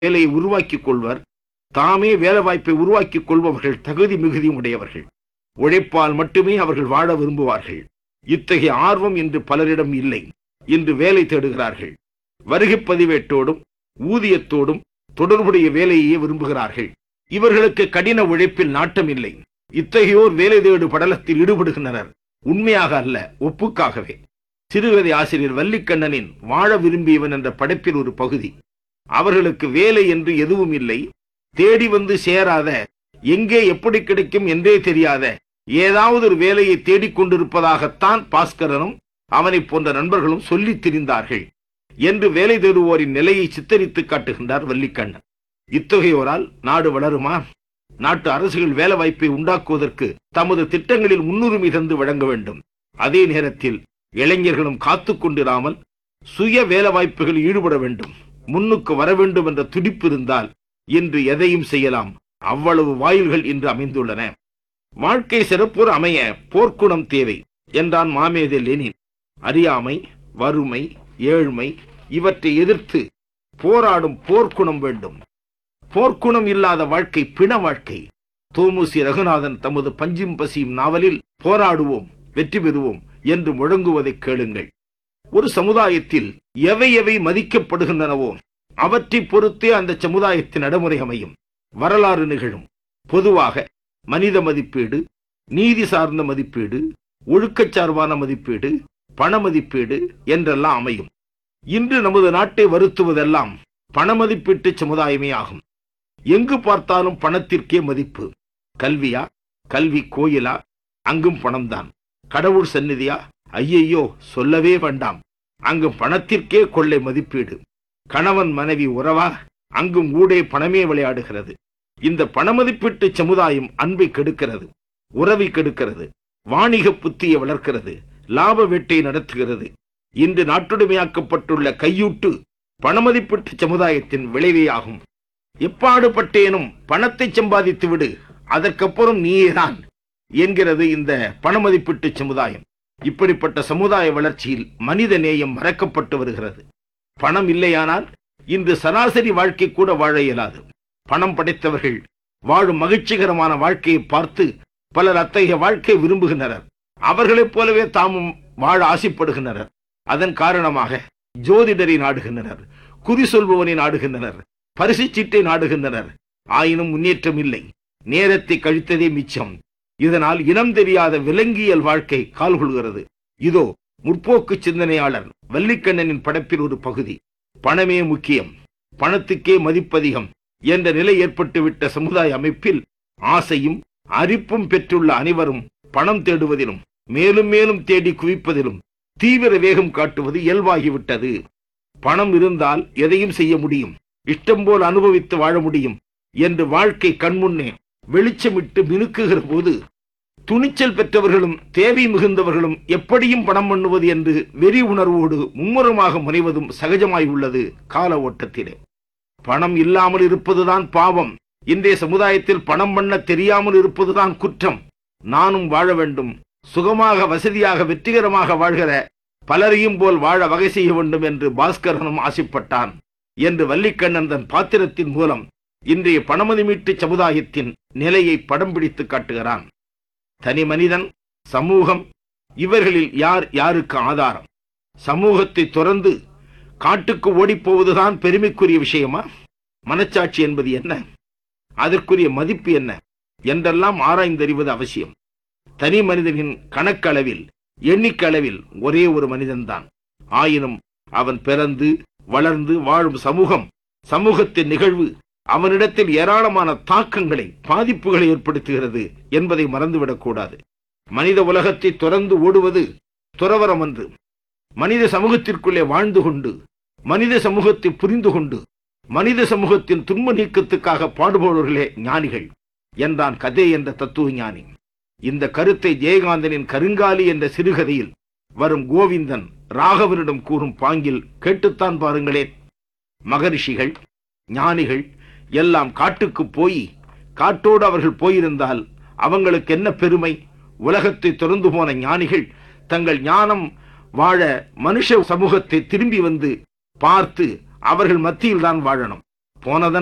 வேலையை உருவாக்கிக் கொள்வர் தாமே வேலைவாய்ப்பை உருவாக்கிக் கொள்பவர்கள் தகுதி மிகுதியும் உடையவர்கள் உழைப்பால் மட்டுமே அவர்கள் வாழ விரும்புவார்கள் இத்தகைய ஆர்வம் இன்று பலரிடம் இல்லை இன்று வேலை தேடுகிறார்கள் வருகைப் பதிவேட்டோடும் ஊதியத்தோடும் தொடர்புடைய வேலையே விரும்புகிறார்கள் இவர்களுக்கு கடின உழைப்பில் நாட்டம் இல்லை இத்தகையோர் வேலை தேடு படலத்தில் ஈடுபடுகின்றனர் உண்மையாக அல்ல ஒப்புக்காகவே சிறுகதை ஆசிரியர் வள்ளிக்கண்ணனின் வாழ விரும்பியவன் என்ற படைப்பில் ஒரு பகுதி அவர்களுக்கு வேலை என்று எதுவும் இல்லை தேடி வந்து சேராத எங்கே எப்படி கிடைக்கும் என்றே தெரியாத ஏதாவது ஒரு வேலையை தேடிக் கொண்டிருப்பதாகத்தான் பாஸ்கரனும் அவனைப் போன்ற நண்பர்களும் சொல்லித் திரிந்தார்கள் என்று வேலை தேடுவோரின் நிலையை சித்தரித்து காட்டுகின்றார் வள்ளிக்கண்ணன் இத்தகையோரால் நாடு வளருமா நாட்டு அரசுகள் வேலை வாய்ப்பை உண்டாக்குவதற்கு தமது திட்டங்களில் முன்னுரிமை தந்து வழங்க வேண்டும் அதே நேரத்தில் இளைஞர்களும் காத்துக் கொண்டிராமல் சுய வேலை வாய்ப்புகளில் ஈடுபட வேண்டும் முன்னுக்கு வர வேண்டும் என்ற துடிப்பு இருந்தால் இன்று எதையும் செய்யலாம் அவ்வளவு வாயில்கள் இன்று அமைந்துள்ளன வாழ்க்கை சிறப்புற அமைய போர்க்குணம் தேவை என்றான் மாமேதே லெனின் அறியாமை வறுமை ஏழ்மை இவற்றை எதிர்த்து போராடும் போர்க்குணம் வேண்டும் போர்க்குணம் இல்லாத வாழ்க்கை பிண வாழ்க்கை தோமுசி ரகுநாதன் தமது பஞ்சும் பசியும் நாவலில் போராடுவோம் வெற்றி பெறுவோம் என்று முழங்குவதைக் கேளுங்கள் ஒரு சமுதாயத்தில் எவை எவை மதிக்கப்படுகின்றனவோ அவற்றை பொறுத்தே அந்த சமுதாயத்தின் நடைமுறை அமையும் வரலாறு நிகழும் பொதுவாக மனித மதிப்பீடு நீதி சார்ந்த மதிப்பீடு ஒழுக்கச் சார்பான மதிப்பீடு பண மதிப்பீடு என்றெல்லாம் அமையும் இன்று நமது நாட்டை வருத்துவதெல்லாம் பண மதிப்பீட்டு சமுதாயமே ஆகும் எங்கு பார்த்தாலும் பணத்திற்கே மதிப்பு கல்வியா கல்வி கோயிலா அங்கும் பணம்தான் கடவுள் சந்நிதியா ஐயையோ சொல்லவே வேண்டாம் அங்கு பணத்திற்கே கொள்ளை மதிப்பீடு கணவன் மனைவி உறவா அங்கும் ஊடே பணமே விளையாடுகிறது இந்த பணமதிப்பீட்டு சமுதாயம் அன்பை கெடுக்கிறது உறவை கெடுக்கிறது வாணிக புத்தியை வளர்க்கிறது லாப வேட்டை நடத்துகிறது இன்று நாட்டுடைமையாக்கப்பட்டுள்ள கையூட்டு பணமதிப்பீட்டு சமுதாயத்தின் விளைவே ஆகும் எப்பாடுபட்டேனும் பணத்தை சம்பாதித்து விடு அதற்கப்புறம் நீயேதான் என்கிறது இந்த பணமதிப்பீட்டு சமுதாயம் இப்படிப்பட்ட சமுதாய வளர்ச்சியில் மனித நேயம் மறக்கப்பட்டு வருகிறது பணம் இல்லையானால் இன்று சராசரி வாழ்க்கை கூட வாழ இயலாது பணம் படைத்தவர்கள் வாழும் மகிழ்ச்சிகரமான வாழ்க்கையை பார்த்து பலர் அத்தகைய வாழ்க்கை விரும்புகின்றனர் அவர்களைப் போலவே தாமும் வாழ ஆசைப்படுகின்றனர் அதன் காரணமாக ஜோதிடரை நாடுகின்றனர் குறி சொல்பவனை நாடுகின்றனர் பரிசு சீட்டை நாடுகின்றனர் ஆயினும் முன்னேற்றம் இல்லை நேரத்தை கழித்ததே மிச்சம் இதனால் இனம் தெரியாத விலங்கியல் வாழ்க்கை கால் கொள்கிறது இதோ முற்போக்கு சிந்தனையாளர் வள்ளிக்கண்ணனின் படைப்பில் ஒரு பகுதி பணமே முக்கியம் பணத்துக்கே மதிப்பதிகம் என்ற நிலை ஏற்பட்டுவிட்ட சமுதாய அமைப்பில் ஆசையும் அரிப்பும் பெற்றுள்ள அனைவரும் பணம் தேடுவதிலும் மேலும் மேலும் தேடி குவிப்பதிலும் தீவிர வேகம் காட்டுவது இயல்பாகிவிட்டது பணம் இருந்தால் எதையும் செய்ய முடியும் இஷ்டம் போல் அனுபவித்து வாழ முடியும் என்று வாழ்க்கை கண்முன்னே வெளிச்சமிட்டு மினுக்குகிற போது துணிச்சல் பெற்றவர்களும் தேவை மிகுந்தவர்களும் எப்படியும் பணம் பண்ணுவது என்று வெறி உணர்வோடு மும்முரமாக முனைவதும் சகஜமாய் உள்ளது கால ஓட்டத்திலே பணம் இல்லாமல் இருப்பதுதான் பாவம் இன்றைய சமுதாயத்தில் பணம் பண்ண தெரியாமல் இருப்பதுதான் குற்றம் நானும் வாழ வேண்டும் சுகமாக வசதியாக வெற்றிகரமாக வாழ்கிற பலரையும் போல் வாழ வகை செய்ய வேண்டும் என்று பாஸ்கரனும் ஆசைப்பட்டான் என்று வள்ளிக்கண்ணன் தன் பாத்திரத்தின் மூலம் இன்றைய பணமதி மீட்டு சமுதாயத்தின் நிலையை படம் பிடித்து காட்டுகிறான் தனி மனிதன் சமூகம் இவர்களில் யார் யாருக்கு ஆதாரம் சமூகத்தை துறந்து காட்டுக்கு ஓடிப்போவதுதான் பெருமைக்குரிய விஷயமா மனச்சாட்சி என்பது என்ன அதற்குரிய மதிப்பு என்ன என்றெல்லாம் ஆராய்ந்தறிவது அவசியம் தனி மனிதனின் கணக்களவில் எண்ணிக்களவில் ஒரே ஒரு மனிதன்தான் ஆயினும் அவன் பிறந்து வளர்ந்து வாழும் சமூகம் சமூகத்தின் நிகழ்வு அவனிடத்தில் ஏராளமான தாக்கங்களை பாதிப்புகளை ஏற்படுத்துகிறது என்பதை மறந்துவிடக்கூடாது மனித உலகத்தை துறந்து ஓடுவது துறவரம் அன்று மனித சமூகத்திற்குள்ளே வாழ்ந்து கொண்டு மனித சமூகத்தை புரிந்து கொண்டு மனித சமூகத்தின் துன்ப நீக்கத்துக்காக பாடுபவர்களே ஞானிகள் என்றான் கதை என்ற தத்துவ ஞானி இந்த கருத்தை ஜெயகாந்தனின் கருங்காலி என்ற சிறுகதையில் வரும் கோவிந்தன் ராகவனிடம் கூறும் பாங்கில் கேட்டுத்தான் பாருங்களேன் மகரிஷிகள் ஞானிகள் எல்லாம் காட்டுக்கு போய் காட்டோடு அவர்கள் போயிருந்தால் அவங்களுக்கு என்ன பெருமை உலகத்தை திறந்து போன ஞானிகள் தங்கள் ஞானம் வாழ மனுஷ சமூகத்தை திரும்பி வந்து பார்த்து அவர்கள் மத்தியில் தான் வாழணும் போனதனால்